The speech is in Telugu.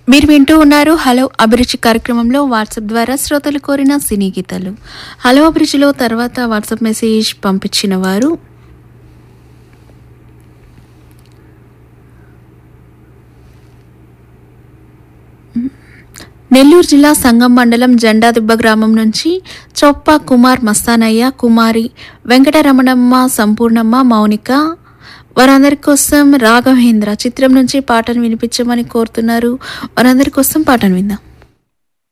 మీరు వింటూ ఉన్నారు హలో అభిరుచి కార్యక్రమంలో వాట్సాప్ ద్వారా శ్రోతలు కోరిన సినీ గీతాలు హలో అభిరుచిలో తర్వాత వాట్సాప్ మెసేజ్ పంపించిన వారు నెల్లూరు జిల్లా సంగం మండలం జెండాదిబ్బ గ్రామం నుంచి చొప్ప కుమార్ మస్తానయ్య కుమారి వెంకటరమణమ్మ సంపూర్ణమ్మ మౌనిక వారందరి కోసం రాఘవేంద్ర చిత్రం నుంచి పాటను వినిపించమని కోరుతున్నారు వారందరి కోసం పాటను విందాం